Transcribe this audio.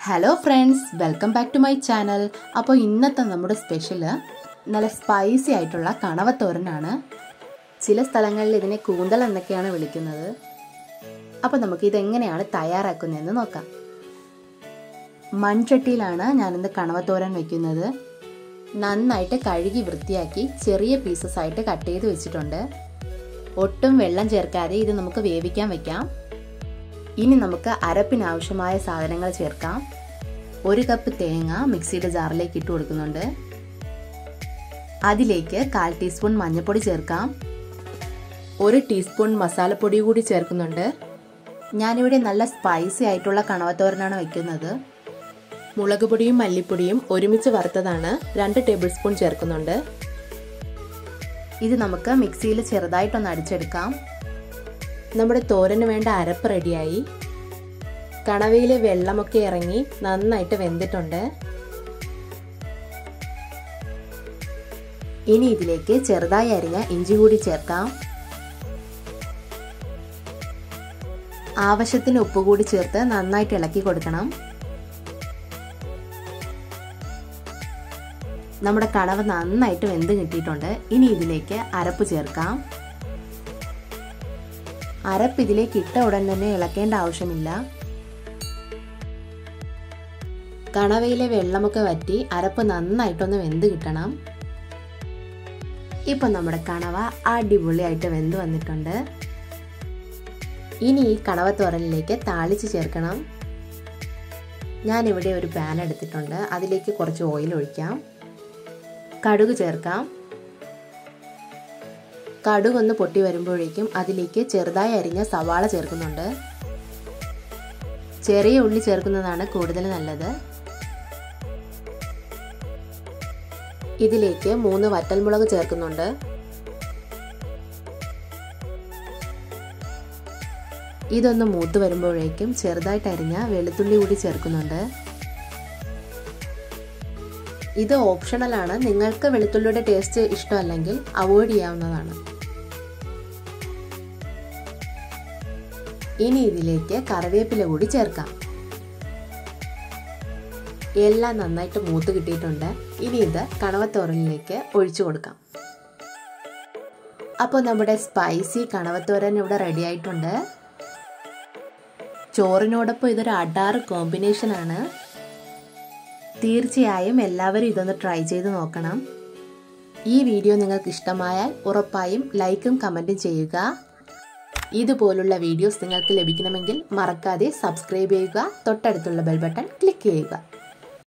hello friends welcome back to my channel അപ്പോൾ ഇന്നത്തെ നമ്മുടെ സ്പെഷ്യൽ നല്ല സ്പൈസി ആയിട്ടുള്ള കണവത്തോരനാണ് ചില സ്ഥലങ്ങളിൽ ഇതിനെ കൂന്തൽ എന്നൊക്കെയാണ് വിളിക്കുന്നത് അപ്പോൾ നമുക്ക് ഇതെങ്ങനെയാണ് തയ്യാറാക്കുന്നതെന്ന് നോക്കാം മൺചട്ടിയിലാണ് ഞാനിന്ന് കണവത്തോരൻ വെക്കുന്നത് നന്നായിട്ട് കഴുകി വൃത്തിയാക്കി ചെറിയ പീസസ് ആയിട്ട് കട്ട് ചെയ്ത് വെച്ചിട്ടുണ്ട് ഒട്ടും വെള്ളം ചേർക്കാതെ ഇത് നമുക്ക് വേവിക്കാൻ വെക്കാം ഇനി നമുക്ക് അരപ്പിന് ആവശ്യമായ സാധനങ്ങൾ ചേർക്കാം ഒരു കപ്പ് തേങ്ങ മിക്സിയുടെ ജാറിലേക്ക് ഇട്ട് കൊടുക്കുന്നുണ്ട് അതിലേക്ക് കാൽ ടീസ്പൂൺ മഞ്ഞൾപ്പൊടി ചേർക്കാം ഒരു ടീസ്പൂൺ മസാലപ്പൊടി കൂടി ചേർക്കുന്നുണ്ട് ഞാനിവിടെ നല്ല സ്പൈസി ആയിട്ടുള്ള കണവത്തോരനാണ് വയ്ക്കുന്നത് മുളക് പൊടിയും മല്ലിപ്പൊടിയും ഒരുമിച്ച് വറുത്തതാണ് രണ്ട് ടേബിൾ സ്പൂൺ ചേർക്കുന്നുണ്ട് ഇത് നമുക്ക് മിക്സിയിൽ ചെറുതായിട്ടൊന്ന് അടിച്ചെടുക്കാം നമ്മുടെ തോരന് വേണ്ട അരപ്പ് റെഡിയായി കണവയിലെ വെള്ളമൊക്കെ ഇറങ്ങി നന്നായിട്ട് വെന്തിട്ടുണ്ട് ഇനി ഇതിലേക്ക് ചെറുതായി അരിഞ്ഞ ഇഞ്ചി കൂടി ചേർക്കാം ആവശ്യത്തിന് ഉപ്പ് കൂടി ചേർത്ത് നന്നായിട്ട് ഇളക്കി കൊടുക്കണം നമ്മുടെ കണവ നന്നായിട്ട് വെന്ത് കിട്ടിയിട്ടുണ്ട് ഇനി ഇതിലേക്ക് അരപ്പ് ചേർക്കാം അരപ്പ് ഇതിലേക്ക് ഇട്ട ഉടൻ തന്നെ ഇളക്കേണ്ട ആവശ്യമില്ല കണവയിലെ വെള്ളമൊക്കെ വറ്റി അരപ്പ് നന്നായിട്ടൊന്ന് വെന്ത് കിട്ടണം ഇപ്പം നമ്മുടെ കണവ അടിപൊളിയായിട്ട് വെന്ത് വന്നിട്ടുണ്ട് ഇനി ഈ കണവ തോരനിലേക്ക് താളിച്ച് ചേർക്കണം ഞാനിവിടെ ഒരു പാൻ എടുത്തിട്ടുണ്ട് അതിലേക്ക് കുറച്ച് ഓയിൽ ഒഴിക്കാം കടുക് ചേർക്കാം കടുകൊന്ന് പൊട്ടി വരുമ്പോഴേക്കും അതിലേക്ക് ചെറുതായി അരിഞ്ഞ സവാള ചേർക്കുന്നുണ്ട് ചെറിയ ഉള്ളി ചേർക്കുന്നതാണ് കൂടുതൽ നല്ലത് ഇതിലേക്ക് മൂന്ന് വറ്റൽമുളക് ചേർക്കുന്നുണ്ട് ഇതൊന്ന് മൂത്ത് വരുമ്പോഴേക്കും ചെറുതായിട്ട് അരിഞ്ഞ വെളുത്തുള്ളി കൂടി ചേർക്കുന്നുണ്ട് ഇത് ഓപ്ഷണലാണ് നിങ്ങൾക്ക് വെളുത്തുള്ളിയുടെ ടേസ്റ്റ് ഇഷ്ടമല്ലെങ്കിൽ അവോയ്ഡ് ചെയ്യാവുന്നതാണ് ഇനി ഇതിലേക്ക് കറിവേപ്പില കൂടി ചേർക്കാം എല്ലാം നന്നായിട്ട് മൂത്ത് കിട്ടിയിട്ടുണ്ട് ഇനി ഇത് കണവത്തോരനിലേക്ക് ഒഴിച്ചു കൊടുക്കാം അപ്പോൾ നമ്മുടെ സ്പൈസി കണവത്തോരൻ ഇവിടെ റെഡി ആയിട്ടുണ്ട് ചോറിനോടൊപ്പം ഇതൊരു അഡാറ് കോമ്പിനേഷനാണ് തീർച്ചയായും എല്ലാവരും ഇതൊന്ന് ട്രൈ ചെയ്ത് നോക്കണം ഈ വീഡിയോ നിങ്ങൾക്ക് ഇഷ്ടമായാൽ ഉറപ്പായും ലൈക്കും കമൻറ്റും ചെയ്യുക ഇതുപോലുള്ള വീഡിയോസ് നിങ്ങൾക്ക് ലഭിക്കണമെങ്കിൽ മറക്കാതെ സബ്സ്ക്രൈബ് ചെയ്യുക തൊട്ടടുത്തുള്ള ബെൽ ബട്ടൺ ക്ലിക്ക് ചെയ്യുക